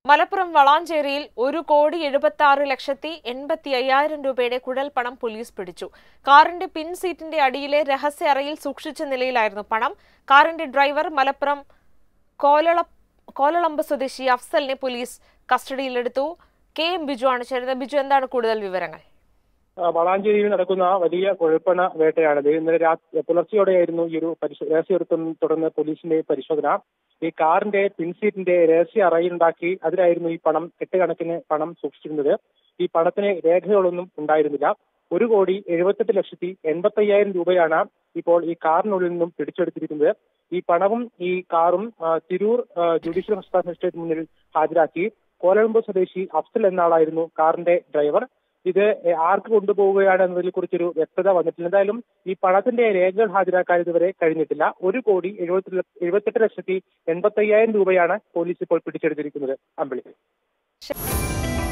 മലപ്പുറം വളാഞ്ചേരിയിൽ ഒരു കോടി എഴുപത്തി ആറ് ലക്ഷത്തി എൺപത്തി അയ്യായിരം രൂപയുടെ കുഴൽപ്പണം പോലീസ് പിടിച്ചു കാറിന്റെ പിൻ സീറ്റിന്റെ അടിയിലെ രഹസ്യ അറയിൽ സൂക്ഷിച്ച നിലയിലായിരുന്നു പണം കാറിന്റെ ഡ്രൈവർ മലപ്പുറം കോലള കോലളമ്പ് സ്വദേശി അഫ്സലിനെ പോലീസ് കസ്റ്റഡിയിലെടുത്തു കെ എം ബിജു ആണ് ചേരുന്നത് ബിജു എന്താണ് കൂടുതൽ വിവരങ്ങൾ ആ, വളാഞ്ചേരിയിൽ നടക്കുന്ന വലിയ കുഴൽപ്പണ വേട്ടയാണിത് ഇന്നലെ രാത്രി പുലർച്ചെയോടെയായിരുന്നു ഈ ഒരു പരിശോ- രഹസ്യവൃത്തം തുടർന്ന് പോലീസിന്റെ പരിശോധന ഈ കാറിന്റെ പിൻസീറ്റിന്റെ രഹസ്യ അറയിലുണ്ടാക്കി അതിലായിരുന്നു ഈ പണം കെട്ടുകണക്കിന് പണം സൂക്ഷിച്ചിരുന്നത് ഈ പണത്തിന് രേഖകളൊന്നും ഉണ്ടായിരുന്നില്ല ഒരു കോടി എഴുപത്തെട്ട് ലക്ഷത്തി എൺപത്തി അയ്യായിരം രൂപയാണ് ഇപ്പോൾ ഈ കാറിനുള്ളിൽ നിന്നും പിടിച്ചെടുത്തിരിക്കുന്നത് ഈ പണവും ഈ കാറും ആ, തിരൂർ ആ, ജുഡീഷ്യൽ മജിസ്ട്രേറ്റ് മുന്നിൽ ഹാജരാക്കി കോലമ്പോ സ്വദേശി അഫ്സൽ എന്ന ആളായിരുന്നു കാറിന്റെ ഡ്രൈവർ ഇത് ആർക്ക് കൊണ്ടുപോവുകയാണ് എന്നതിനെ കുറിച്ചൊരു വ്യക്തത വന്നിട്ടില്ല എന്തായാലും ഈ പണത്തിന്റെ രേഖകൾ ഹാജരാക്കാൻ ഇതുവരെ കഴിഞ്ഞിട്ടില്ല ഒരു കോടി എഴുപത്തി എഴുപത്തെട്ട് ലക്ഷത്തി എൺപത്തി അയ്യായിരം രൂപയാണ് പോലീസ് ഇപ്പോൾ പിടിച്ചെടുത്തിരിക്കുന്നത് അമ്പിളി